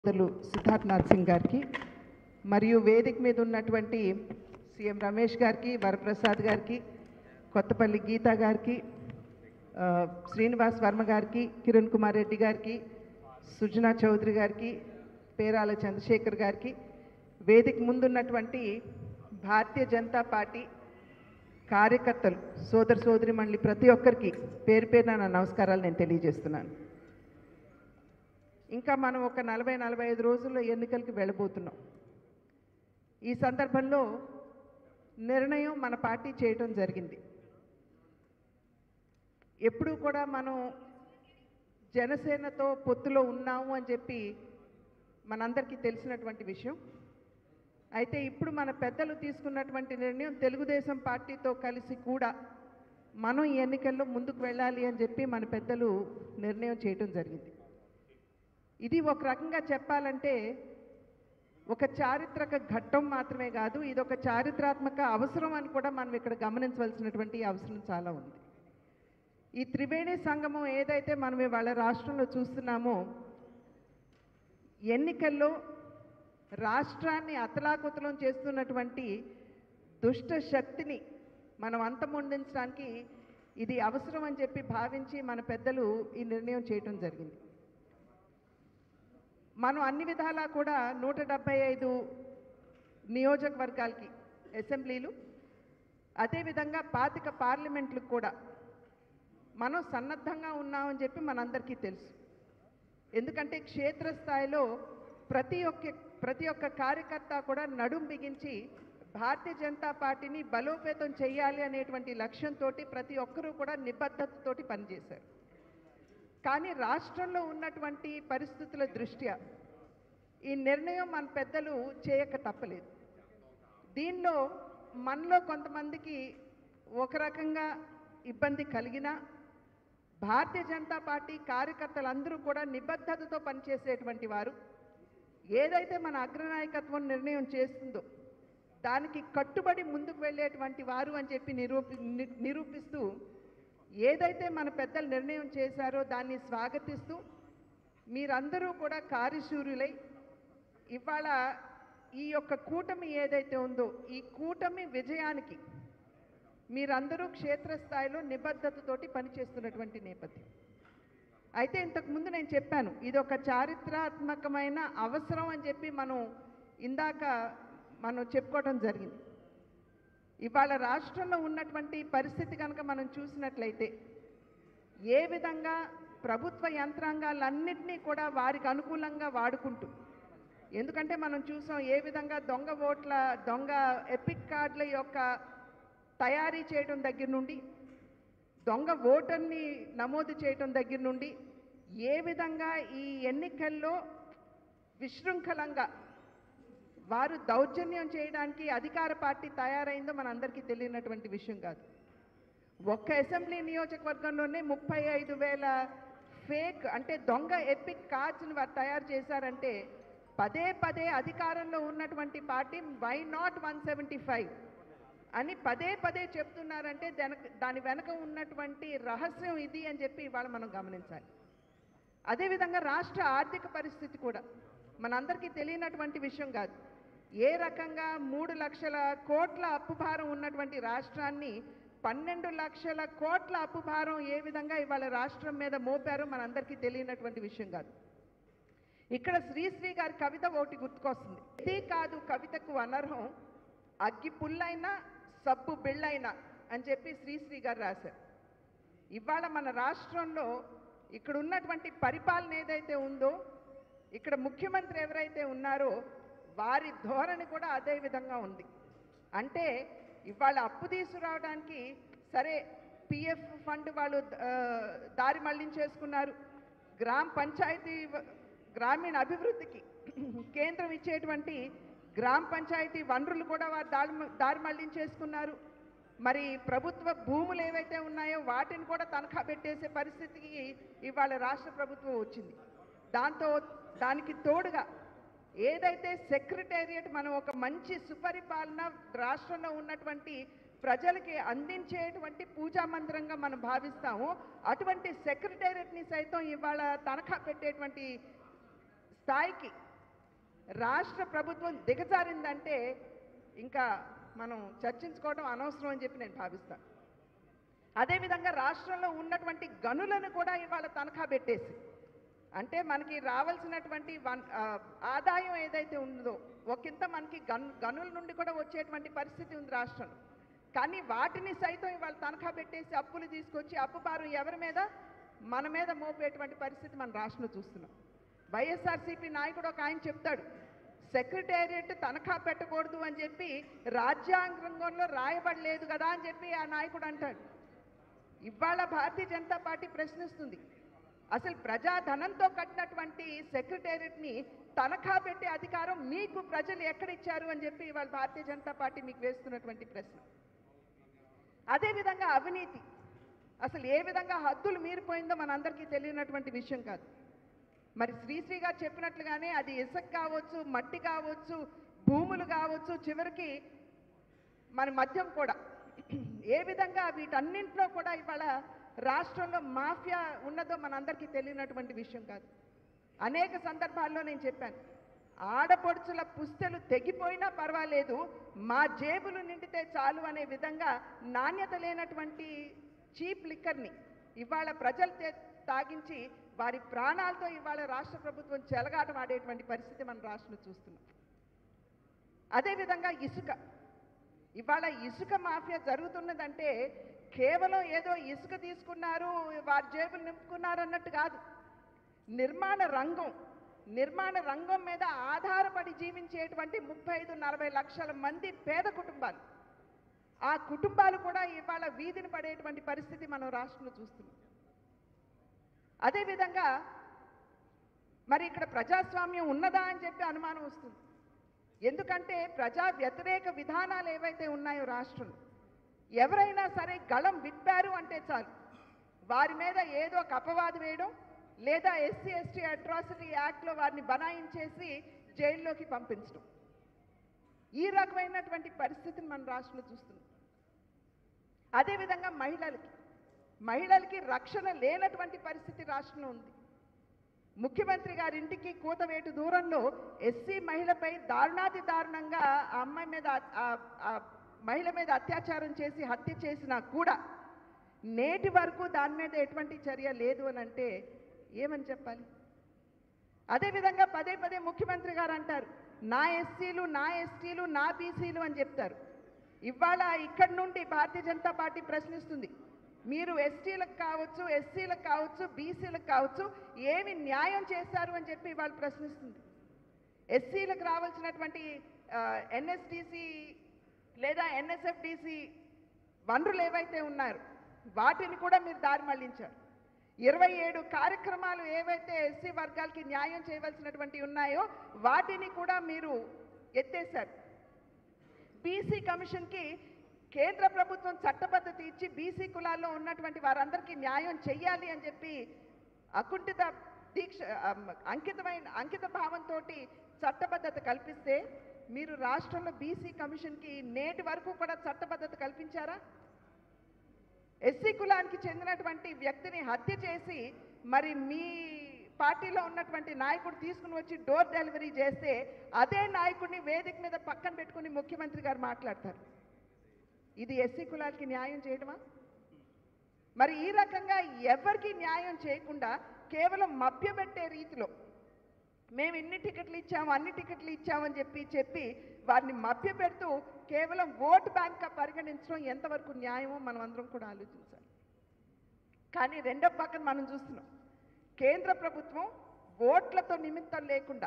సోదరులు సిద్ధార్థ్ నాథ్ సింగ్ గారికి మరియు వేదిక మీద ఉన్నటువంటి సీఎం రమేష్ గారికి వరప్రసాద్ గారికి కొత్తపల్లి గీత గారికి ఆ, శ్రీనివాస్ వర్మ గారికి కిరణ్ కుమార్ రెడ్డి గారికి సుజనా చౌదరి గారికి పేరాల చంద్రశేఖర్ గారికి వేదిక ముందున్నటువంటి భారతీయ జనతా పార్టీ కార్యకర్తలు సోదర సోదరి మండలి ప్రతి ఒక్కరికి పేరు పేరున నా నమస్కారాలు నేను తెలియజేస్తున్నాను ఇంకా మనం ఒక నలభై నలభై ఐదు రోజుల్లో ఎన్నికలకి వెళ్ళబోతున్నాం ఈ సందర్భంలో నిర్ణయం మన పార్టీ చేయటం జరిగింది ఎప్పుడూ కూడా మనం జనసేనతో పొత్తులో ఉన్నాము అని చెప్పి మనందరికీ తెలిసినటువంటి విషయం అయితే ఇప్పుడు మన పెద్దలు తీసుకున్నటువంటి నిర్ణయం తెలుగుదేశం పార్టీతో కలిసి కూడా మనం ఈ ఎన్నికల్లో ముందుకు వెళ్ళాలి అని చెప్పి మన పెద్దలు నిర్ణయం చేయటం జరిగింది ఇది ఒక రకంగా చెప్పాలంటే ఒక చారిత్రక ఘట్టం మాత్రమే కాదు ఇది ఒక చారిత్రాత్మక అవసరం అని కూడా మనం ఇక్కడ గమనించవలసినటువంటి అవసరం చాలా ఉంది ఈ త్రివేణి సంగమం ఏదైతే మనం ఇవాళ రాష్ట్రంలో చూస్తున్నామో ఎన్నికల్లో రాష్ట్రాన్ని అతలాకుతలం చేస్తున్నటువంటి దుష్ట శక్తిని మనం అంతమొందించడానికి ఇది అవసరం అని చెప్పి భావించి మన పెద్దలు ఈ నిర్ణయం చేయటం జరిగింది మనం అన్ని విధాలా కూడా నూట డెబ్బై ఐదు నియోజకవర్గాలకి అసెంబ్లీలు అదేవిధంగా పాతిక పార్లమెంట్లకు కూడా మనం సన్నద్ధంగా ఉన్నామని చెప్పి మనందరికీ తెలుసు ఎందుకంటే క్షేత్రస్థాయిలో ప్రతి ఒక్క ప్రతి ఒక్క కార్యకర్త కూడా నడుం బిగించి భారతీయ జనతా పార్టీని బలోపేతం చేయాలి అనేటువంటి లక్ష్యంతో ప్రతి ఒక్కరూ కూడా నిబద్ధతతోటి పనిచేశారు కానీ రాష్ట్రంలో ఉన్నటువంటి పరిస్థితుల దృష్ట్యా ఈ నిర్ణయం మన పెద్దలు చేయక తప్పలేదు దీనిలో మనలో కొంతమందికి ఒక రకంగా ఇబ్బంది కలిగినా భారతీయ జనతా పార్టీ కార్యకర్తలందరూ కూడా నిబద్ధతతో పనిచేసేటువంటి వారు ఏదైతే మన అగ్రనాయకత్వం నిర్ణయం చేస్తుందో దానికి కట్టుబడి ముందుకు వెళ్ళేటువంటి వారు అని చెప్పి నిరూపి ని- నిరూపిస్తూ ఏదైతే మన పెద్దలు నిర్ణయం చేశారో దాన్ని స్వాగతిస్తూ మీరందరూ కూడా కార్యశూరులై ఇవాళ ఈ యొక్క కూటమి ఏదైతే ఉందో ఈ కూటమి విజయానికి మీరందరూ క్షేత్రస్థాయిలో నిబద్ధతతోటి పనిచేస్తున్నటువంటి నేపథ్యం అయితే ఇంతకు ముందు నేను చెప్పాను ఇది ఒక చారిత్రాత్మకమైన అవసరం అని చెప్పి మనం ఇందాక మనం చెప్పుకోవడం జరిగింది ఇవాళ రాష్ట్రంలో ఉన్నటువంటి పరిస్థితి కనుక మనం చూసినట్లయితే ఏ విధంగా ప్రభుత్వ యంత్రాంగాలన్నింటినీ కూడా వారికి అనుకూలంగా వాడుకుంటూ ఎందుకంటే మనం చూసాం ఏ విధంగా దొంగ ఓట్ల దొంగ ఎపిక్ కార్డుల యొక్క తయారీ చేయడం దగ్గర నుండి దొంగ ఓటర్ని నమోదు చేయటం దగ్గర నుండి ఏ విధంగా ఈ ఎన్నికల్లో విశృంఖలంగా వారు దౌర్జన్యం చేయడానికి అధికార పార్టీ తయారైందో మనందరికీ తెలియనటువంటి విషయం కాదు ఒక్క అసెంబ్లీ నియోజకవర్గంలోనే ముప్పై ఐదు వేల ఫేక్ అంటే దొంగ ఎపిక్ కార్డ్స్ని వారు తయారు చేశారంటే పదే పదే అధికారంలో ఉన్నటువంటి party why not one seventy five అని పదే పదే చెప్తున్నారంటే దానికి దాని వెనక ఉన్నటువంటి రహస్యం ఇది అని చెప్పి ఇవాళ మనం గమనించాలి అదేవిధంగా రాష్ట్ర ఆర్థిక పరిస్థితి కూడా మనందరికీ తెలియనటువంటి విషయం కాదు ఏ రకంగా మూడు లక్షల కోట్ల అప్పు భారం ఉన్నటువంటి రాష్ట్రాన్ని పన్నెండు లక్షల కోట్ల అప్పు భారం ఏ విధంగా ఇవాళ రాష్ట్రం మీద మోపారో మనందరికీ తెలియనటువంటి విషయం కాదు ఇక్కడ శ్రీశ్రీ గారి కవిత ఒకటి గుర్తుకొస్తుంది ఇది కాదు కవితకు అనర్హం అగ్గి పుల్లైనా సబ్బు బిళ్ళైనా అని చెప్పి శ్రీశ్రీ గారు రాశారు ఇవాళ మన రాష్ట్రంలో ఇక్కడ ఉన్నటువంటి పరిపాలన ఏదైతే ఉందో ఇక్కడ ముఖ్యమంత్రి ఎవరైతే ఉన్నారో వారి ధోరణి కూడా అదే విధంగా ఉంది అంటే ఇవాళ అప్పు తీసుకురావడానికి సరే పిఎఫ్ ఫండ్ వాళ్ళు ఆ, దారి మళ్లించేసుకున్నారు గ్రామ పంచాయతీ వ- గ్రామీణ అభివృద్ధికి కేంద్రం ఇచ్చేటువంటి గ్రామ పంచాయతీ వనరులు కూడా వారు దారి మ- దారి మళ్లించేసుకున్నారు మరి ప్రభుత్వ భూములు ఏవైతే ఉన్నాయో వాటిని కూడా తనఖా పెట్టేసే పరిస్థితికి ఇవాళ రాష్ట్ర ప్రభుత్వం వచ్చింది దాంతో దానికి తోడుగా ఏదైతే సెక్రటేరియట్ మనం ఒక మంచి సుపరిపాలన రాష్ట్రంలో ఉన్నటువంటి ప్రజలకి అందించేటువంటి పూజా మందిరంగా మనం భావిస్తాము అటువంటి సెక్రటేరియట్ని సైతం ఇవాళ తనఖా పెట్టేటువంటి స్థాయికి రాష్ట్ర ప్రభుత్వం దిగజారిందంటే ఇంకా మనం చర్చించుకోవడం అనవసరం అని చెప్పి నేను భావిస్తాను అదేవిధంగా రాష్ట్రంలో ఉన్నటువంటి గనులను కూడా ఇవాళ తనఖా పెట్టేసి అంటే మనకి రావాల్సినటువంటి వన్ ఆ, ఆదాయం ఏదైతే ఉందో ఒకంత మనకి గన్ గనుల నుండి కూడా వచ్చేటువంటి పరిస్థితి ఉంది రాష్ట్రంలో కానీ వాటిని సైతం ఇవాళ తనఖా పెట్టేసి అప్పులు తీసుకొచ్చి అప్పు భారం ఎవరి మీద మన మీద మోపేటువంటి పరిస్థితి మన రాష్ట్రంలో చూస్తున్నాం వైఎస్ఆర్సీపీ నాయకుడు ఒక ఆయన చెప్తాడు సెక్రటేరియట్ తనఖా పెట్టకూడదు అని చెప్పి రాజ్యాంగంలో రాయబడలేదు కదా అని చెప్పి ఆ నాయకుడు అంటాడు ఇవాళ భారతీయ జనతా పార్టీ ప్రశ్నిస్తుంది అసలు ప్రజాధనంతో కట్టినటువంటి సెక్రటేరియట్ని తనఖా పెట్టే అధికారం మీకు ప్రజలు ఎక్కడిచ్చారు అని చెప్పి ఇవాళ భారతీయ జనతా పార్టీ మీకు వేస్తున్నటువంటి ప్రశ్న అదేవిధంగా అవినీతి అసలు ఏ విధంగా హద్దులు మీరిపోయిందో మనందరికీ తెలియనటువంటి విషయం కాదు మరి శ్రీశ్రీ గారు చెప్పినట్లుగానే అది ఇసుక కావచ్చు మట్టి కావచ్చు భూములు కావచ్చు చివరికి మన మద్యం కూడా ఏ విధంగా వీటన్నింటిలో కూడా ఇవాళ రాష్ట్రంలో మాఫియా ఉన్నదో మనందరికీ తెలియనటువంటి విషయం కాదు అనేక సందర్భాల్లో నేను చెప్పాను ఆడపడుచుల పుస్తెలు తెగిపోయినా పర్వాలేదు మా జేబులు నిండితే చాలు అనే విధంగా నాణ్యత లేనటువంటి చీప్ లిక్కర్ని ఇవాళ ప్రజలు తే- తాగించి వారి ప్రాణాలతో ఇవాళ రాష్ట్ర ప్రభుత్వం చెలగాటం ఆడేటువంటి పరిస్థితి మన రాష్ట్రంలో చూస్తున్నాం అదేవిధంగా ఇసుక ఇవాళ ఇసుక మాఫియా జరుగుతున్నదంటే కేవలం ఏదో ఇసుక తీసుకున్నారు వారి జేబులు నింపుకున్నారు అన్నట్టు కాదు నిర్మాణ రంగం నిర్మాణ రంగం మీద ఆధారపడి జీవించేటువంటి ముప్పై ఐదు నలభై లక్షల మంది పేద కుటుంబాలు ఆ కుటుంబాలు కూడా ఇవాళ వీధిని పడేటువంటి పరిస్థితి మనం రాష్ట్రంలో చూస్తున్నాం అదేవిధంగా మరి ఇక్కడ ప్రజాస్వామ్యం ఉన్నదా అని చెప్పి అనుమానం వస్తుంది ఎందుకంటే ప్రజా వ్యతిరేక విధానాలు ఏవైతే ఉన్నాయో రాష్ట్రంలో ఎవరైనా సరే గళం విప్పారు అంటే చాలు వారి మీద ఏదో ఒక అపవాదు వేయడం లేదా ఎస్సీ ఎస్టీ అట్రాసిటీ యాక్ట్లో వారిని బనాయించేసి జైల్లోకి పంపించడం ఈ రకమైనటువంటి పరిస్థితిని మన రాష్ట్రంలో చూస్తున్నాం అదేవిధంగా మహిళలకి మహిళలకి రక్షణ లేనటువంటి పరిస్థితి రాష్ట్రంలో ఉంది ముఖ్యమంత్రి గారి ఇంటికి కూతవేటు దూరంలో ఎస్సీ మహిళపై దారుణాతి దారుణంగా ఆ అమ్మాయి మీద అ- ఆ- ఆ మహిళ మీద అత్యాచారం చేసి హత్య చేసినా కూడా నేటి వరకు దాని మీద ఎటువంటి చర్య లేదు అని అంటే ఏమని చెప్పాలి అదేవిధంగా పదే పదే ముఖ్యమంత్రి గారు అంటారు నా ఎస్సీలు నా ఎస్టీలు నా బీసీలు అని చెప్తారు ఇవాళ ఇక్కడి నుండి భారతీయ జనతా పార్టీ ప్రశ్నిస్తుంది మీరు ఎస్టీలకు కావచ్చు ఎస్సీలకు కావచ్చు బీసీలకు కావచ్చు ఏమి న్యాయం చేశారు అని చెప్పి ఇవాళ ప్రశ్నిస్తుంది ఎస్సీలకు రావాల్సినటువంటి ఎన్ఎస్డిసి లేదా ఎన్ఎస్ఎఫ్డిసి వనరులు ఏవైతే ఉన్నాయో వాటిని కూడా మీరు దారి మళ్లించారు ఇరవై ఏడు కార్యక్రమాలు ఏవైతే ఎస్సీ వర్గాలకి న్యాయం చేయవలసినటువంటి ఉన్నాయో వాటిని కూడా మీరు ఎత్తేశారు బీసీ కమిషన్కి కేంద్ర ప్రభుత్వం చట్టబద్ధత ఇచ్చి బీసీ కులాల్లో ఉన్నటువంటి వారందరికీ న్యాయం చెయ్యాలి అని చెప్పి అకుంఠిత దీక్ష అమ్, అంకితమైన అంకిత భావంతో చట్టబద్ధత కల్పిస్తే మీరు రాష్ట్రంలో బీసీ కమిషన్కి నేటి వరకు కూడా చట్టబద్ధత కల్పించారా ఎస్సీ కులానికి చెందినటువంటి వ్యక్తిని హత్య చేసి మరి మీ పార్టీలో ఉన్నటువంటి నాయకుడు తీసుకుని వచ్చి డోర్ డెలివరీ చేస్తే అదే నాయకుడిని వేదిక మీద పక్కన పెట్టుకుని ముఖ్యమంత్రి గారు మాట్లాడతారు ఇది ఎస్సీ కులాలకి న్యాయం చేయడమా మరి ఈ రకంగా ఎవరికి న్యాయం చేయకుండా కేవలం మభ్యపెట్టే రీతిలో మేము ఇన్ని టికెట్లు ఇచ్చాము అన్ని టికెట్లు ఇచ్చామని చెప్పి చెప్పి వారిని మభ్యపెడుతూ కేవలం ఓటు బ్యాంక్గా పరిగణించడం ఎంతవరకు న్యాయమో మనం అందరం కూడా ఆలోచించాలి కానీ రెండో పక్కన మనం చూస్తున్నాం కేంద్ర ప్రభుత్వం ఓట్లతో నిమిత్తం లేకుండా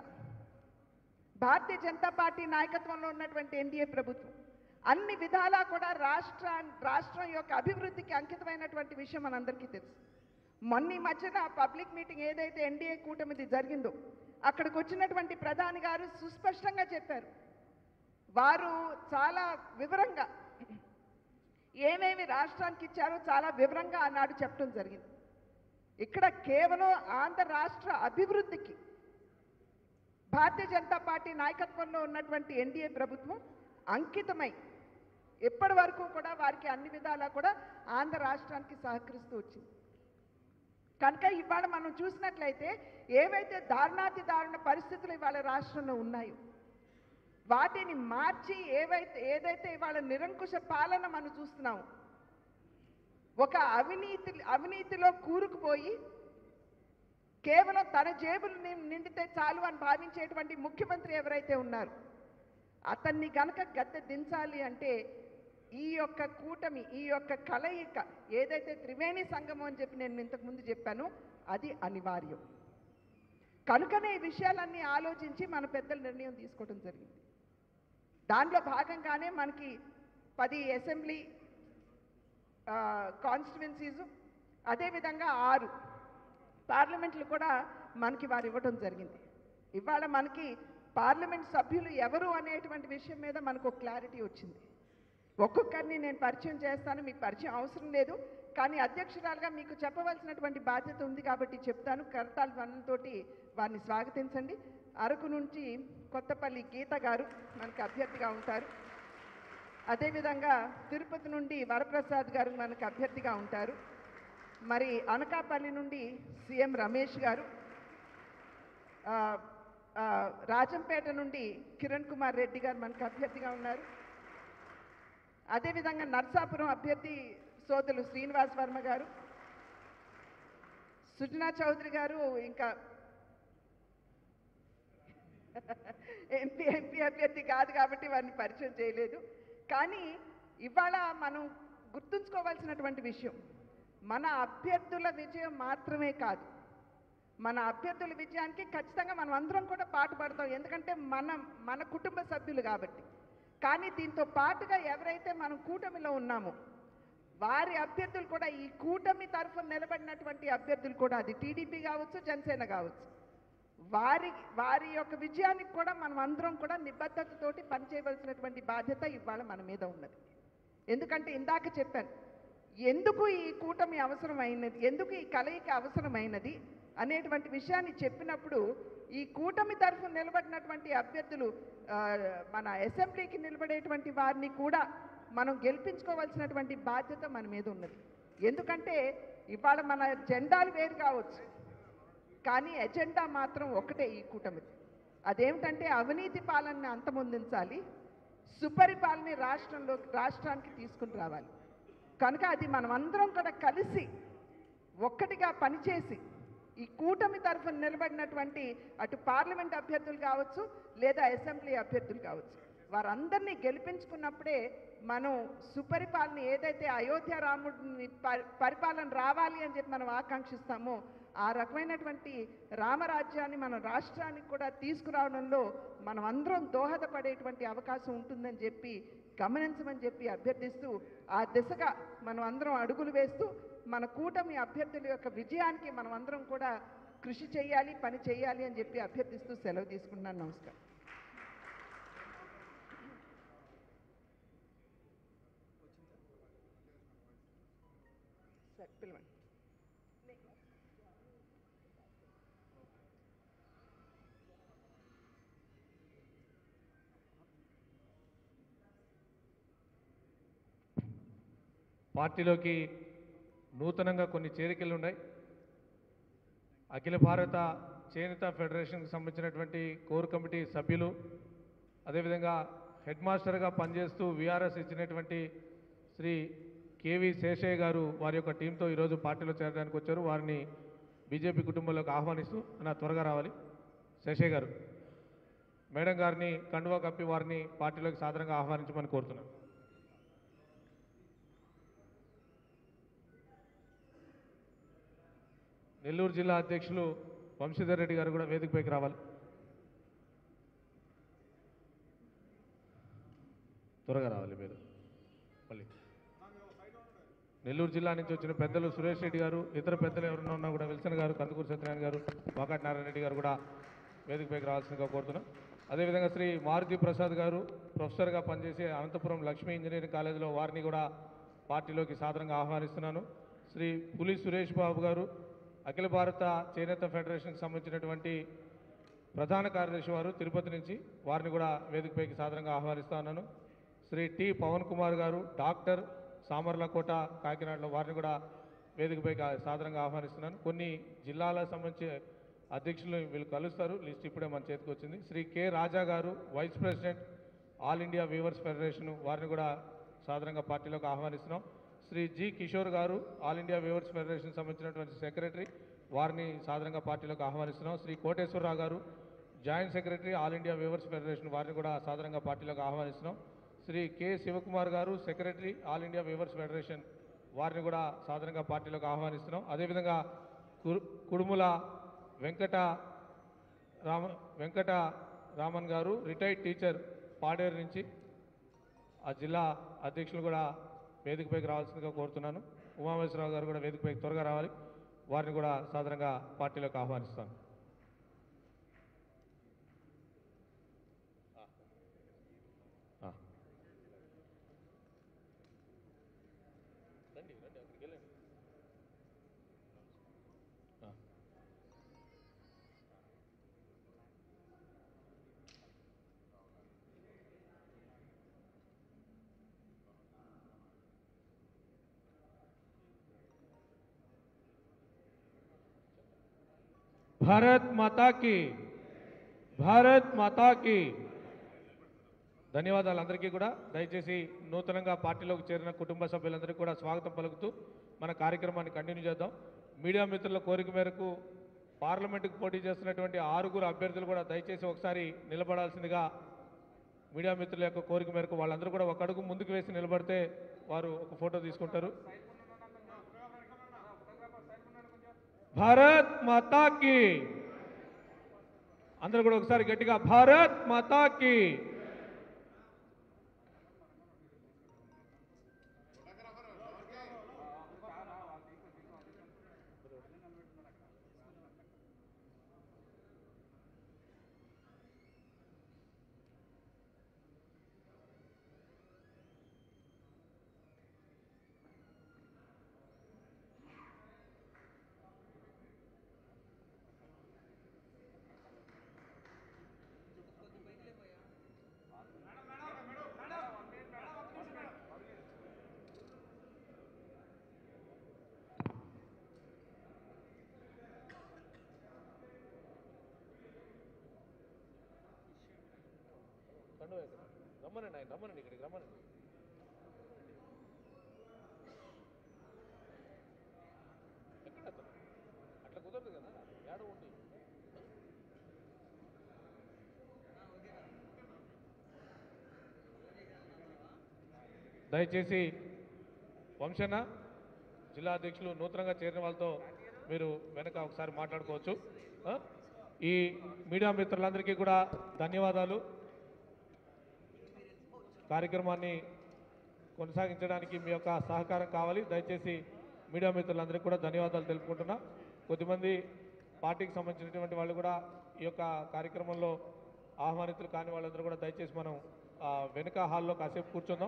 భారతీయ జనతా పార్టీ నాయకత్వంలో ఉన్నటువంటి ఎన్డీఏ ప్రభుత్వం అన్ని విధాలా కూడా రాష్ట్ర రాష్ట్రం యొక్క అభివృద్ధికి అంకితమైనటువంటి విషయం మనందరికీ తెలుసు మొన్న ఈ మధ్యన పబ్లిక్ మీటింగ్ ఏదైతే ఎన్డీఏ కూటమిది జరిగిందో అక్కడికి వచ్చినటువంటి ప్రధాని గారు సుస్పష్టంగా చెప్పారు వారు చాలా వివరంగా ఏమేమి రాష్ట్రానికి ఇచ్చారో చాలా వివరంగా ఆనాడు చెప్పడం జరిగింది ఇక్కడ కేవలం ఆంధ్ర రాష్ట్ర అభివృద్ధికి భారతీయ జనతా పార్టీ నాయకత్వంలో ఉన్నటువంటి ఎన్డీఏ ప్రభుత్వం అంకితమై ఇప్పటి వరకు కూడా వారికి అన్ని విధాలా కూడా ఆంధ్ర రాష్ట్రానికి సహకరిస్తూ వచ్చింది కనుక ఇవాళ మనం చూసినట్లయితే ఏవైతే దారుణాతి దారుణ పరిస్థితులు ఇవాళ రాష్ట్రంలో ఉన్నాయో వాటిని మార్చి ఏవైతే ఏదైతే ఇవాళ నిరంకుశ పాలన మనం చూస్తున్నాం ఒక అవినీతి అవినీతిలో కూరుకుపోయి కేవలం తన జేబులు నిం- నిండితే చాలు అని భావించేటువంటి ముఖ్యమంత్రి ఎవరైతే ఉన్నారు అతన్ని గనక గద్దె దించాలి అంటే ఈ యొక్క కూటమి ఈ యొక్క కలయిక ఏదైతే త్రివేణి సంగమం అని చెప్పి నేను ఇంతకు ముందు చెప్పాను అది అనివార్యం కనుకనే ఈ విషయాలన్నీ ఆలోచించి మన పెద్దల నిర్ణయం తీసుకోవడం జరిగింది దానిలో భాగంగానే మనకి పది అసెంబ్లీ కాన్స్టిట్యువెన్సీస్ అదేవిధంగా ఆరు పార్లమెంట్లు కూడా మనకి వారు ఇవ్వడం జరిగింది ఇవాళ మనకి పార్లమెంట్ సభ్యులు ఎవరు అనేటువంటి విషయం మీద మనకు ఒక క్లారిటీ వచ్చింది ఒక్కొక్కరిని నేను పరిచయం చేస్తాను మీకు పరిచయం అవసరం లేదు కానీ అధ్యక్షురాలుగా మీకు చెప్పవలసినటువంటి బాధ్యత ఉంది కాబట్టి చెప్తాను కరతాల ధ్వనులతోటి వారిని స్వాగతించండి అరకు నుంచి కొత్తపల్లి గీత గారు మనకి అభ్యర్థిగా ఉంటారు అదేవిధంగా తిరుపతి నుండి వరప్రసాద్ గారు మనకు అభ్యర్థిగా ఉంటారు మరి అనకాపల్లి నుండి సీఎం రమేష్ గారు ఆ, ఆ, రాజంపేట నుండి కిరణ్ కుమార్ రెడ్డి గారు మనకు అభ్యర్థిగా ఉన్నారు అదేవిధంగా నర్సాపురం అభ్యర్థి సోదరులు శ్రీనివాస్ వర్మ గారు సుజనా చౌదరి గారు ఇంకా ఎంపీ ఎంపీ అభ్యర్థి కాదు కాబట్టి వారిని పరిచయం చేయలేదు కానీ ఇవాళ మనం గుర్తుంచుకోవాల్సినటువంటి విషయం మన అభ్యర్థుల విజయం మాత్రమే కాదు మన అభ్యర్థుల విజయానికి ఖచ్చితంగా మనం అందరం కూడా పాటుపడతాం ఎందుకంటే మనం మన కుటుంబ సభ్యులు కాబట్టి కానీ దీంతో పాటుగా ఎవరైతే మనం కూటమిలో ఉన్నామో వారి అభ్యర్థులు కూడా ఈ కూటమి తరఫున నిలబడినటువంటి అభ్యర్థులు కూడా అది టీడీపీ కావచ్చు జనసేన కావచ్చు వారి వారి యొక్క విజయానికి కూడా మనం అందరం కూడా నిబద్ధతతోటి పనిచేయవలసినటువంటి బాధ్యత ఇవాళ మన మీద ఉన్నది ఎందుకంటే ఇందాక చెప్పాను ఎందుకు ఈ కూటమి అవసరమైనది ఎందుకు ఈ కలయిక అవసరమైనది అనేటువంటి విషయాన్ని చెప్పినప్పుడు ఈ కూటమి తరఫున నిలబడినటువంటి అభ్యర్థులు ఆ, మన అసెంబ్లీకి నిలబడేటువంటి వారిని కూడా మనం గెలిపించుకోవాల్సినటువంటి బాధ్యత మన మీద ఉన్నది ఎందుకంటే ఇవాళ మన జెండాలు వేరు కావచ్చు కానీ ఎజెండా మాత్రం ఒకటే ఈ కూటమిది అదేమిటంటే అవినీతి పాలనని అంతమొందించాలి సుపరిపాలన రాష్ట్రంలో రాష్ట్రానికి తీసుకుని రావాలి కనుక అది మనం అందరం కూడా కలిసి ఒక్కటిగా పనిచేసి ఈ కూటమి తరఫున నిలబడినటువంటి అటు పార్లమెంట్ అభ్యర్థులు కావచ్చు లేదా అసెంబ్లీ అభ్యర్థులు కావచ్చు వారందరినీ గెలిపించుకున్నప్పుడే మనం సుపరిపాలన ఏదైతే అయోధ్య రాముడిని పరి- పరిపాలన రావాలి అని చెప్పి మనం ఆకాంక్షిస్తామో ఆ రకమైనటువంటి రామరాజ్యాన్ని మన రాష్ట్రానికి కూడా తీసుకురావడంలో మనం అందరం దోహదపడేటువంటి అవకాశం ఉంటుందని చెప్పి గమనించమని చెప్పి అభ్యర్థిస్తూ ఆ దిశగా మనం అందరం అడుగులు వేస్తూ మన కూటమి అభ్యర్థుల యొక్క విజయానికి మనం అందరం కూడా కృషి చేయాలి పని చేయాలి అని చెప్పి అభ్యర్థిస్తూ సెలవు తీసుకుంటున్నాను నమస్కారం సరే, పిలవండి పార్టీలోకి నూతనంగా కొన్ని చేరికలు ఉన్నాయి అఖిల భారత చేనేత ఫెడరేషన్కి సంబంధించినటువంటి కోర్ కమిటీ సభ్యులు అదేవిధంగా హెడ్ మాస్టర్గా పనిచేస్తూ విఆర్ఎస్ ఇచ్చినటువంటి శ్రీ కేవి శేషయ్య గారు వారి యొక్క టీంతో ఈరోజు పార్టీలో చేరడానికి వచ్చారు వారిని బీజేపీ కుటుంబంలోకి ఆహ్వానిస్తూ నా త్వరగా రావాలి శేషయ్య గారు మేడం గారిని కండువా కప్పి వారిని పార్టీలోకి సాధారణంగా ఆహ్వానించమని కోరుతున్నాను నెల్లూరు జిల్లా అధ్యక్షులు వంశీధర్ రెడ్డి గారు కూడా వేదికపైకి రావాలి త్వరగా రావాలి మీరు మళ్ళీ నెల్లూరు జిల్లా నుంచి వచ్చిన పెద్దలు సురేష్ రెడ్డి గారు ఇతర పెద్దలు ఎవరైనా ఉన్నా కూడా విల్సన్ గారు కందుకూరు సత్యనారాయణ గారు వాకాటి నారాయణ రెడ్డి గారు కూడా వేదికపైకి రావాల్సిందిగా కోరుతున్నాం అదేవిధంగా శ్రీ మారుతి ప్రసాద్ గారు ప్రొఫెసర్గా పనిచేసే అనంతపురం లక్ష్మీ ఇంజనీరింగ్ కాలేజీలో వారిని కూడా పార్టీలోకి సాధారణంగా ఆహ్వానిస్తున్నాను శ్రీ పులి సురేష్ బాబు గారు అఖిల భారత చేనేత ఫెడరేషన్కి సంబంధించినటువంటి ప్రధాన కార్యదర్శి వారు తిరుపతి నుంచి వారిని కూడా వేదికపైకి సాధారణంగా ఆహ్వానిస్తా ఉన్నాను శ్రీ టి పవన్ కుమార్ గారు డాక్టర్ సామర్లకోట కాకినాడలో వారిని కూడా వేదికపై కా- సాదరంగా ఆహ్వానిస్తున్నాను కొన్ని జిల్లాలకు సంబంధించి అధ్యక్షులు వీళ్ళు కలుస్తారు లిస్ట్ ఇప్పుడే మన చేతికి వచ్చింది Shri K Raja garu vice president all India weavers federation వారిని కూడా సాధారణంగా పార్టీలోకి ఆహ్వానిస్తున్నాం Shri G Kishore garu all India weavers federation సంబంధించినటువంటి సెక్రటరీ వారిని సాధారణంగా పార్టీలోకి ఆహ్వానిస్తున్నాం Shri Koteswararao garu joint secretary all India weavers federation వారిని కూడా సాధారణంగా పార్టీలోకి ఆహ్వానిస్తున్నాం Shri K Sivakumar garu secretary all India weavers federation వారిని కూడా సాధారణంగా పార్టీలోకి ఆహ్వానిస్తున్నాం అదేవిధంగా కురు- కుడుముల వెంకట రామ వెంకట రామన్ గారు రిటైర్డ్ టీచర్ పాడేరు నుంచి ఆ జిల్లా అధ్యక్షులు కూడా వేదికపైకి రావాల్సిందిగా కోరుతున్నాను ఉమామేశ్వరరావు గారు కూడా వేదికపైకి త్వరగా రావాలి వారిని కూడా సాధారణంగా పార్టీలోకి ఆహ్వానిస్తాను ఆ. రండి రండి అక్కడికి వెళ్ళండి ఆ. భారత్ మాతా కి భారత్ మాతా కి ధన్యవాదాలు అందరికీ కూడా దయచేసి నూతనంగా పార్టీలోకి చేరిన కుటుంబ సభ్యులందరికీ కూడా స్వాగతం పలుకుతూ మన కార్యక్రమాన్ని కంటిన్యూ చేద్దాం మీడియా మిత్రుల కోరిక మేరకు పార్లమెంటుకు పోటీ చేస్తున్నటువంటి ఆరుగురు అభ్యర్థులు కూడా దయచేసి ఒకసారి నిలబడాల్సిందిగా మీడియా మిత్రుల యొక్క కోరిక మేరకు వాళ్ళందరూ కూడా ఒక అడుగు ముందుకు వేసి నిలబడితే వారు ఒక ఫోటో తీసుకుంటారు భారత్ మాతా కి అందరూ కూడా ఒకసారి గట్టిగా భారత్ మాతా కి రమ్మనండి ఆయన రమ్మనండి ఇక్కడికి రమ్మనండి ఎక్కడ అతను? అట్లా కుదరదు కదా ఏడ ఉండి దయచేసి వంశన్న జిల్లా అధ్యక్షులు నూతనంగా చేరిన వాళ్ళతో మీరు వెనక ఒకసారి మాట్లాడుకోవచ్చు ఆ? ఈ మీడియా మిత్రులందరికీ కూడా ధన్యవాదాలు కార్యక్రమాన్ని కొనసాగించడానికి మీ యొక్క సహకారం కావాలి దయచేసి మీడియా మిత్రులందరికీ కూడా ధన్యవాదాలు తెలుపుకుంటున్నా కొద్దిమంది పార్టీకి సంబంధించినటువంటి వాళ్ళు కూడా ఈ యొక్క కార్యక్రమంలో ఆహ్వానితులు కాని వాళ్ళందరూ కూడా దయచేసి మనం ఆ, వెనుక హాల్లో కాసేపు కూర్చుందాం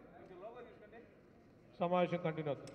సమావేశం కంటిన్యూ అవుతుంది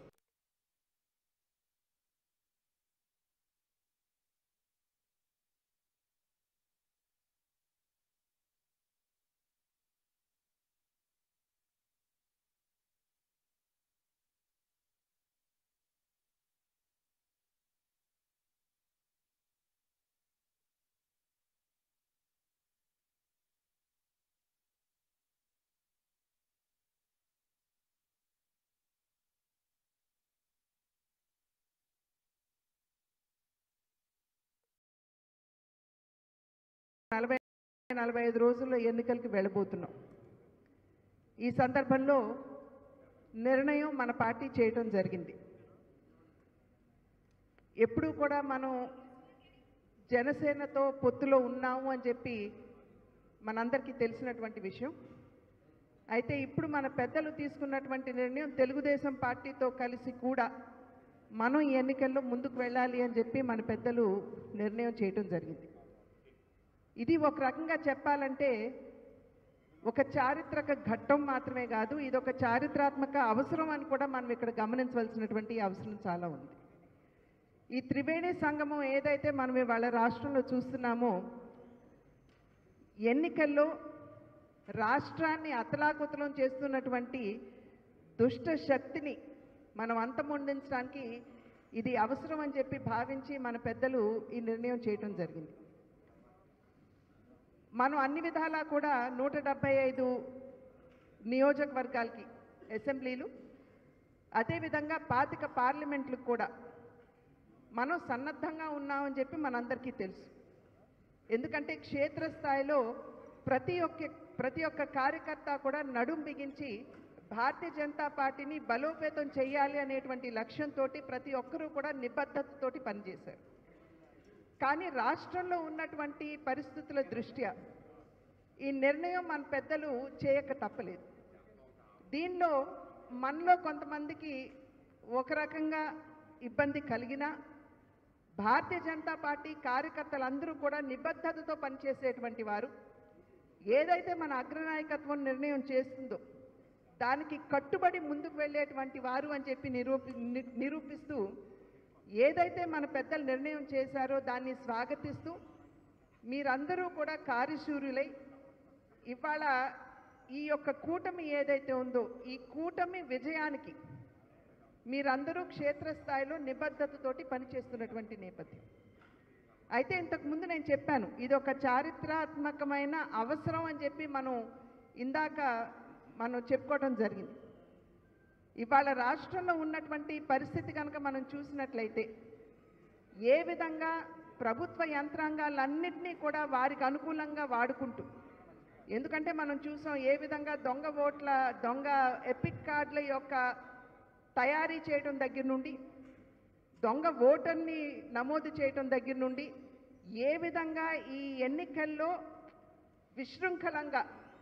నలభై నలభై ఐదు రోజుల్లో ఎన్నికలకి వెళ్ళబోతున్నాం ఈ సందర్భంలో నిర్ణయం మన పార్టీ చేయటం జరిగింది ఎప్పుడూ కూడా మనం జనసేనతో పొత్తులో ఉన్నాము అని చెప్పి మనందరికీ తెలిసినటువంటి విషయం అయితే ఇప్పుడు మన పెద్దలు తీసుకున్నటువంటి నిర్ణయం తెలుగుదేశం పార్టీతో కలిసి కూడా మనం ఈ ఎన్నికల్లో ముందుకు వెళ్ళాలి అని చెప్పి మన పెద్దలు నిర్ణయం చేయటం జరిగింది ఇది ఒక రకంగా చెప్పాలంటే ఒక చారిత్రక ఘట్టం మాత్రమే కాదు ఇది ఒక చారిత్రాత్మక అవసరం అని కూడా మనం ఇక్కడ గమనించవలసినటువంటి అవసరం చాలా ఉంది ఈ త్రివేణి సంగమం ఏదైతే మనం ఇవాళ రాష్ట్రంలో చూస్తున్నామో ఎన్నికల్లో రాష్ట్రాన్ని అతలాకుతలం చేస్తున్నటువంటి దుష్ట శక్తిని మనం అంతమొందించడానికి ఇది అవసరం అని చెప్పి భావించి మన పెద్దలు ఈ నిర్ణయం చేయటం జరిగింది మనం అన్ని విధాలా కూడా నూట డెబ్బై ఐదు నియోజకవర్గాలకి అసెంబ్లీలు అదేవిధంగా పాతిక పార్లమెంట్లకు కూడా మనం సన్నద్ధంగా ఉన్నామని చెప్పి మనందరికీ తెలుసు ఎందుకంటే క్షేత్రస్థాయిలో ప్రతి ఒక్క ప్రతి ఒక్క కార్యకర్త కూడా నడుం బిగించి భారతీయ జనతా పార్టీని బలోపేతం చేయాలి అనేటువంటి లక్ష్యంతో ప్రతి ఒక్కరూ కూడా నిబద్ధతతోటి పనిచేశారు కానీ రాష్ట్రంలో ఉన్నటువంటి పరిస్థితుల దృష్ట్యా ఈ నిర్ణయం మన పెద్దలు చేయక తప్పలేదు దీనిలో మనలో కొంతమందికి ఒక రకంగా ఇబ్బంది కలిగినా భారతీయ జనతా పార్టీ కార్యకర్తలందరూ కూడా నిబద్ధతతో పనిచేసేటువంటి వారు ఏదైతే మన అగ్రనాయకత్వం నిర్ణయం చేస్తుందో దానికి కట్టుబడి ముందుకు వెళ్ళేటువంటి వారు అని చెప్పి నిరూపి ని- నిరూపిస్తూ ఏదైతే మన పెద్దలు నిర్ణయం చేశారో దాన్ని స్వాగతిస్తూ మీరందరూ కూడా కార్యశూరులై ఇవాళ ఈ యొక్క కూటమి ఏదైతే ఉందో ఈ కూటమి విజయానికి మీరందరూ క్షేత్రస్థాయిలో నిబద్ధతతోటి పనిచేస్తున్నటువంటి నేపథ్యం అయితే ఇంతకు ముందు నేను చెప్పాను ఇది ఒక చారిత్రాత్మకమైన అవసరం అని చెప్పి మనం ఇందాక మనం చెప్పుకోవడం జరిగింది ఇవాళ రాష్ట్రంలో ఉన్నటువంటి పరిస్థితి కనుక మనం చూసినట్లయితే ఏ విధంగా ప్రభుత్వ యంత్రాంగాలన్నింటినీ కూడా వారికి అనుకూలంగా వాడుకుంటూ ఎందుకంటే మనం చూసాం ఏ విధంగా దొంగ ఓట్ల దొంగ ఎపిక్ కార్డుల యొక్క తయారీ చేయడం దగ్గర నుండి దొంగ ఓటర్ని నమోదు చేయటం దగ్గర నుండి ఏ విధంగా ఈ ఎన్నికల్లో విశృంఖలంగా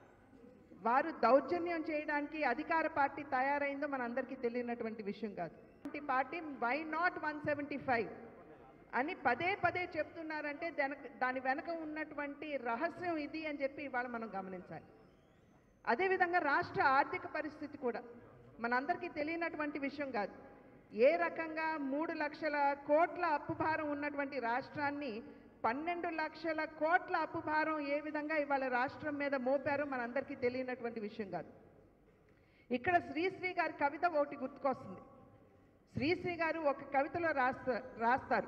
వారు దౌర్జన్యం చేయడానికి అధికార పార్టీ తయారైందో మనందరికీ తెలియనటువంటి విషయం కాదు ఈ party why not one seventy five అని పదే పదే చెప్తున్నారంటే దానికి దాని వెనక ఉన్నటువంటి రహస్యం ఇది అని చెప్పి ఇవాళ మనం గమనించాలి అదేవిధంగా రాష్ట్ర ఆర్థిక పరిస్థితి కూడా మనందరికీ తెలియనటువంటి విషయం కాదు ఏ రకంగా మూడు లక్షల కోట్ల అప్పు భారం ఉన్నటువంటి రాష్ట్రాన్ని పన్నెండు లక్షల కోట్ల అప్పు భారం ఏ విధంగా ఇవాళ రాష్ట్రం మీద మోపారో మనందరికీ తెలియనటువంటి విషయం కాదు ఇక్కడ శ్రీశ్రీ గారి కవిత ఒకటి గుర్తుకొస్తుంది శ్రీశ్రీ గారు ఒక కవితలో రాస్తా రాస్తారు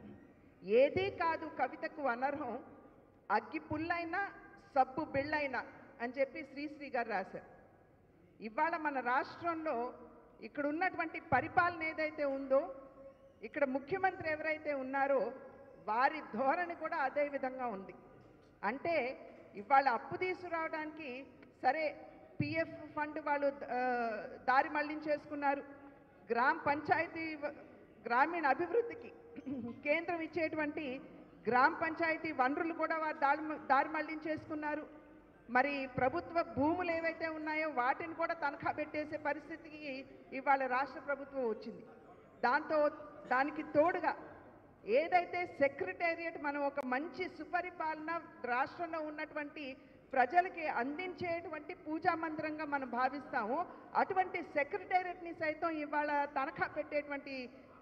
ఏదీ కాదు కవితకు అనర్హం అగ్గి పుల్లైనా సబ్బు బిళ్ళైనా అని చెప్పి శ్రీశ్రీ గారు రాశారు ఇవాళ మన రాష్ట్రంలో ఇక్కడ ఉన్నటువంటి పరిపాలన ఏదైతే ఉందో ఇక్కడ ముఖ్యమంత్రి ఎవరైతే ఉన్నారో వారి ధోరణి కూడా అదే విధంగా ఉంది అంటే ఇవాళ అప్పు తీసుకురావడానికి సరే పిఎఫ్ ఫండ్ వాళ్ళు ఆ, దారి మళ్లించేసుకున్నారు గ్రామ పంచాయతీ వ- గ్రామీణ అభివృద్ధికి కేంద్రం ఇచ్చేటువంటి గ్రామ పంచాయతీ వనరులు కూడా వారు దారి మ- దారి మళ్లించేసుకున్నారు మరి ప్రభుత్వ భూములు ఏవైతే ఉన్నాయో వాటిని కూడా తనఖా పెట్టేసే పరిస్థితికి ఇవాళ రాష్ట్ర ప్రభుత్వం వచ్చింది దాంతో దానికి తోడుగా ఏదైతే సెక్రటేరియట్ మనం ఒక మంచి సుపరిపాలన రాష్ట్రంలో ఉన్నటువంటి ప్రజలకి అందించేటువంటి పూజా మందిరంగా మనం భావిస్తాము అటువంటి సెక్రటేరియట్ని సైతం ఇవాళ తనఖా పెట్టేటువంటి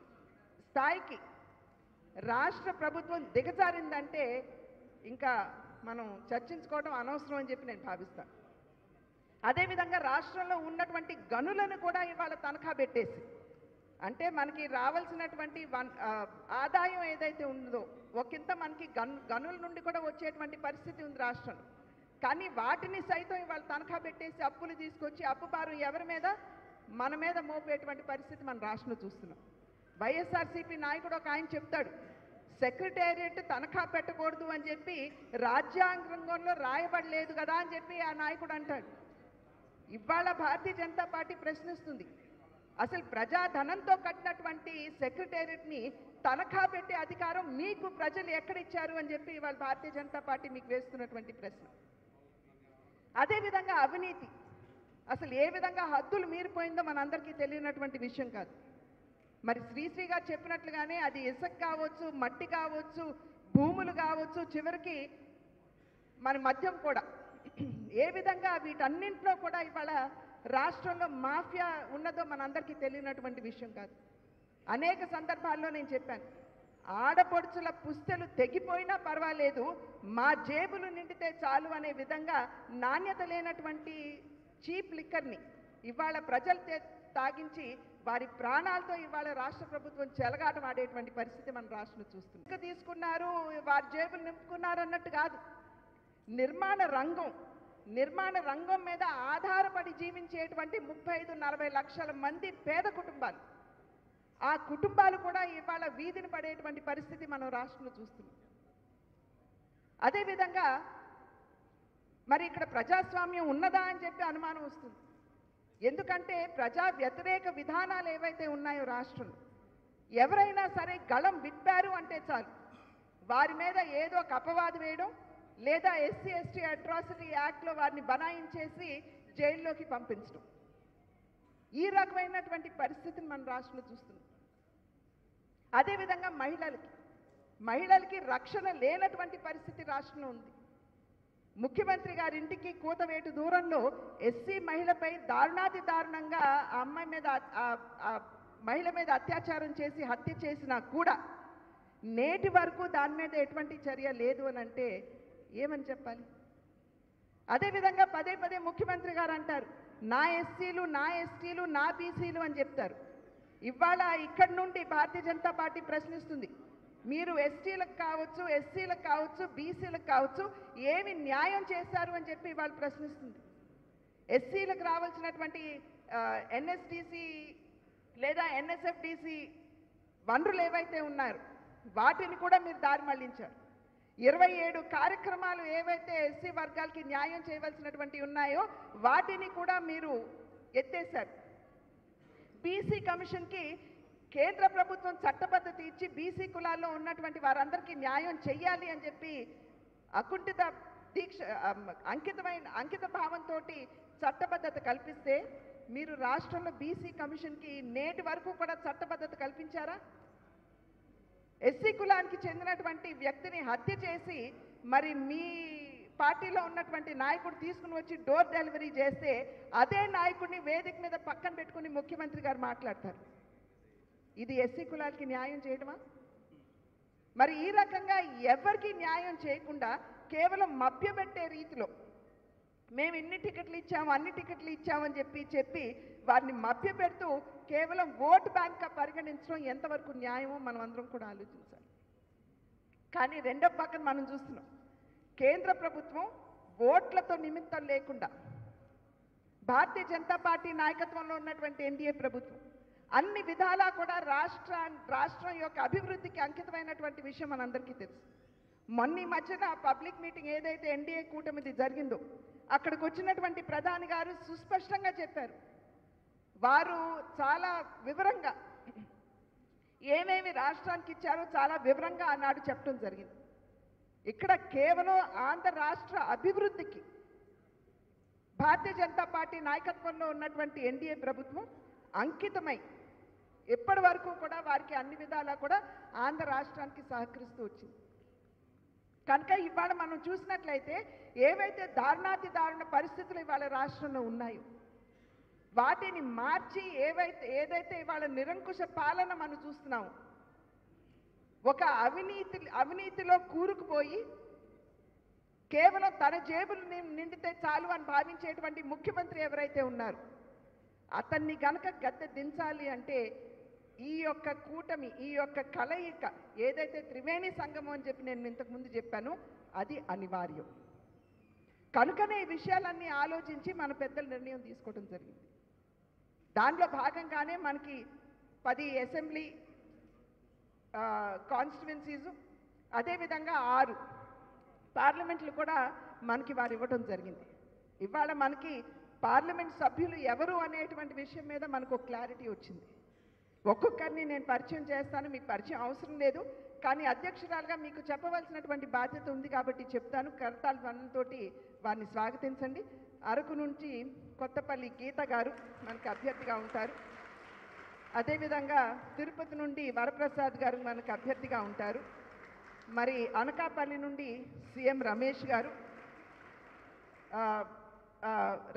స్థాయికి రాష్ట్ర ప్రభుత్వం దిగజారిందంటే ఇంకా మనం చర్చించుకోవడం అనవసరం అని చెప్పి నేను భావిస్తాను అదేవిధంగా రాష్ట్రంలో ఉన్నటువంటి గనులను కూడా ఇవాళ తనఖా పెట్టేసి అంటే మనకి రావాల్సినటువంటి వన్ ఆ, ఆదాయం ఏదైతే ఉందో ఒకంత మనకి గన్ గనుల నుండి కూడా వచ్చేటువంటి పరిస్థితి ఉంది రాష్ట్రంలో కానీ వాటిని సైతం ఇవాళ తనఖా పెట్టేసి అప్పులు తీసుకొచ్చి అప్పు భారం ఎవరి మీద మన మీద మోపేటువంటి పరిస్థితి మన రాష్ట్రంలో చూస్తున్నాం వైఎస్ఆర్సీపీ నాయకుడు ఒక ఆయన చెప్తాడు సెక్రటేరియట్ తనఖా పెట్టకూడదు అని చెప్పి రాజ్యాంగంలో రాయబడలేదు కదా అని చెప్పి ఆ నాయకుడు అంటాడు ఇవాళ భారతీయ జనతా పార్టీ ప్రశ్నిస్తుంది అసలు ప్రజాధనంతో కట్టినటువంటి సెక్రటేరియట్ని తనఖా పెట్టే అధికారం మీకు ప్రజలు ఎక్కడిచ్చారు అని చెప్పి ఇవాళ భారతీయ జనతా పార్టీ మీకు వేస్తున్నటువంటి ప్రశ్న అదేవిధంగా అవినీతి అసలు ఏ విధంగా హద్దులు మీరిపోయిందో మనందరికీ తెలియనటువంటి విషయం కాదు మరి శ్రీశ్రీ గారు చెప్పినట్లుగానే అది ఇసుక కావచ్చు మట్టి కావచ్చు భూములు కావచ్చు చివరికి మన మద్యం కూడా ఏ విధంగా వీటన్నింటిలో కూడా ఇవాళ రాష్ట్రంలో మాఫియా ఉన్నదో మనందరికీ తెలియనటువంటి విషయం కాదు అనేక సందర్భాల్లో నేను చెప్పాను ఆడపడుచుల పుస్తెలు తెగిపోయినా పర్వాలేదు మా జేబులు నిండితే చాలు అనే విధంగా నాణ్యత లేనటువంటి చీప్ లిక్కర్ని ఇవాళ ప్రజల చే- తాగించి వారి ప్రాణాలతో ఇవాళ రాష్ట్ర ప్రభుత్వం చెలగాటం ఆడేటువంటి పరిస్థితి మన రాష్ట్రంలో చూస్తుంది ఇంకా తీసుకున్నారు వారి జేబులు నింపుకున్నారు అన్నట్టు కాదు నిర్మాణ రంగం నిర్మాణ రంగం మీద ఆధారపడి జీవించేటువంటి ముప్పై ఐదు నలభై లక్షల మంది పేద కుటుంబాలు ఆ కుటుంబాలు కూడా ఇవాళ వీధిని పడేటువంటి పరిస్థితి మనం రాష్ట్రంలో చూస్తున్నాం అదేవిధంగా మరి ఇక్కడ ప్రజాస్వామ్యం ఉన్నదా అని చెప్పి అనుమానం వస్తుంది ఎందుకంటే ప్రజా వ్యతిరేక విధానాలు ఏవైతే ఉన్నాయో రాష్ట్రంలో ఎవరైనా సరే గళం విప్పారు అంటే చాలు వారి మీద ఏదో ఒక అపవాదు వేయడం లేదా ఎస్సీ ఎస్టీ అట్రాసిటీ యాక్ట్లో వారిని బనాయించేసి జైల్లోకి పంపించడం ఈ రకమైనటువంటి పరిస్థితిని మన రాష్ట్రంలో చూస్తున్నాం అదేవిధంగా మహిళలకి మహిళలకి రక్షణ లేనటువంటి పరిస్థితి రాష్ట్రంలో ఉంది ముఖ్యమంత్రి గారి ఇంటికి కూతవేటు దూరంలో ఎస్సీ మహిళపై దారుణాతి దారుణంగా ఆ అమ్మాయి మీద అ- ఆ- ఆ మహిళ మీద అత్యాచారం చేసి హత్య చేసినా కూడా నేటి వరకు దాని మీద ఎటువంటి చర్య లేదు అని అంటే ఏమని చెప్పాలి అదేవిధంగా పదే పదే ముఖ్యమంత్రి గారు అంటారు నా ఎస్సీలు నా ఎస్టీలు నా బీసీలు అని చెప్తారు ఇవాళ ఇక్కడి నుండి భారతీయ జనతా పార్టీ ప్రశ్నిస్తుంది మీరు ఎస్టీలకు కావచ్చు ఎస్సీలకు కావచ్చు బీసీలకు కావచ్చు ఏమి న్యాయం చేశారు అని చెప్పి ఇవాళ ప్రశ్నిస్తుంది ఎస్సీలకు రావాల్సినటువంటి ఎన్ఎస్డిసి లేదా ఎన్ఎస్ఎఫ్డిసి వనరులు ఏవైతే ఉన్నాయో వాటిని కూడా మీరు దారి మళ్లించారు ఇరవై ఏడు కార్యక్రమాలు ఏవైతే ఎస్సీ వర్గాలకి న్యాయం చేయవలసినటువంటి ఉన్నాయో వాటిని కూడా మీరు ఎత్తేశారు బీసీ కమిషన్కి కేంద్ర ప్రభుత్వం చట్టబద్ధత ఇచ్చి బీసీ కులాల్లో ఉన్నటువంటి వారందరికీ న్యాయం చెయ్యాలి అని చెప్పి అకుంఠిత దీక్ష అమ్, అంకితమైన అంకిత భావంతో చట్టబద్ధత కల్పిస్తే మీరు రాష్ట్రంలో బీసీ కమిషన్కి నేటి వరకు కూడా చట్టబద్ధత కల్పించారా ఎస్సీ కులానికి చెందినటువంటి వ్యక్తిని హత్య చేసి మరి మీ పార్టీలో ఉన్నటువంటి నాయకుడు తీసుకుని వచ్చి డోర్ డెలివరీ చేస్తే అదే నాయకుడిని వేదిక మీద పక్కన పెట్టుకుని ముఖ్యమంత్రి గారు మాట్లాడతారు ఇది ఎస్సీ కులాలకి న్యాయం చేయడమా మరి ఈ రకంగా ఎవరికి న్యాయం చేయకుండా కేవలం మభ్యపెట్టే రీతిలో మేము ఇన్ని టికెట్లు ఇచ్చాము అన్ని టికెట్లు ఇచ్చామని చెప్పి చెప్పి వారిని మభ్యపెడుతూ కేవలం ఓటు బ్యాంక్గా పరిగణించడం ఎంతవరకు న్యాయమో మనం అందరం కూడా ఆలోచించాలి కానీ రెండో పక్కన మనం చూస్తున్నాం కేంద్ర ప్రభుత్వం ఓట్లతో నిమిత్తం లేకుండా భారతీయ జనతా పార్టీ నాయకత్వంలో ఉన్నటువంటి ఎన్డీఏ ప్రభుత్వం అన్ని విధాలా కూడా రాష్ట్ర రాష్ట్రం యొక్క అభివృద్ధికి అంకితమైనటువంటి విషయం మనందరికీ తెలుసు మొన్న ఈ మధ్యన పబ్లిక్ మీటింగ్ ఏదైతే ఎన్డీఏ కూటమిది జరిగిందో అక్కడికి వచ్చినటువంటి ప్రధాని గారు సుస్పష్టంగా చెప్పారు వారు చాలా వివరంగా ఏమేమి రాష్ట్రానికి ఇచ్చారో చాలా వివరంగా ఆనాడు చెప్పడం జరిగింది ఇక్కడ కేవలం ఆంధ్ర రాష్ట్ర అభివృద్ధికి భారతీయ జనతా పార్టీ నాయకత్వంలో ఉన్నటువంటి ఎన్డీఏ ప్రభుత్వం అంకితమై ఎప్పటి వరకు కూడా వారికి అన్ని విధాలా కూడా ఆంధ్ర రాష్ట్రానికి సహకరిస్తూ వచ్చింది కనుక ఇవాళ మనం చూసినట్లయితే ఏవైతే దారుణాతి దారుణ పరిస్థితులు ఇవాళ రాష్ట్రంలో ఉన్నాయో వాటిని మార్చి ఏవైతే ఏదైతే ఇవాళ నిరంకుశ పాలన మనం చూస్తున్నాము ఒక అవినీతి అవినీతిలో కూరుకుపోయి కేవలం తన జేబులు ని- నిండితే చాలు అని భావించేటువంటి ముఖ్యమంత్రి ఎవరైతే ఉన్నారు అతన్ని గనక గద్దె దించాలి అంటే ఈ యొక్క కూటమి ఈ యొక్క కలయిక ఏదైతే త్రివేణి సంగమం అని చెప్పి నేను ఇంతకు ముందు చెప్పాను అది అనివార్యం కనుకనే ఈ విషయాలన్నీ ఆలోచించి మన పెద్దల నిర్ణయం తీసుకోవడం జరిగింది దాంట్లో భాగంగానే మనకి పది అసెంబ్లీ కాన్స్టిట్యువెన్సీస్ అదేవిధంగా ఆరు పార్లమెంట్లు కూడా మనకి వారు ఇవ్వడం జరిగింది ఇవాళ మనకి పార్లమెంట్ సభ్యులు ఎవరు అనేటువంటి విషయం మీద మనకు ఒక క్లారిటీ వచ్చింది ఒక్కొక్కరిని నేను పరిచయం చేస్తాను మీకు పరిచయం అవసరం లేదు కానీ అధ్యక్షురాలుగా మీకు చెప్పవలసినటువంటి బాధ్యత ఉంది కాబట్టి చెప్తాను కరతాల పనులతోటి వారిని స్వాగతించండి అరకు నుంచి కొత్తపల్లి గీత గారు మనకి అభ్యర్థిగా ఉంటారు అదేవిధంగా తిరుపతి నుండి వరప్రసాద్ గారు మనకు అభ్యర్థిగా ఉంటారు మరి అనకాపల్లి నుండి సీఎం రమేష్ గారు ఆ, ఆ,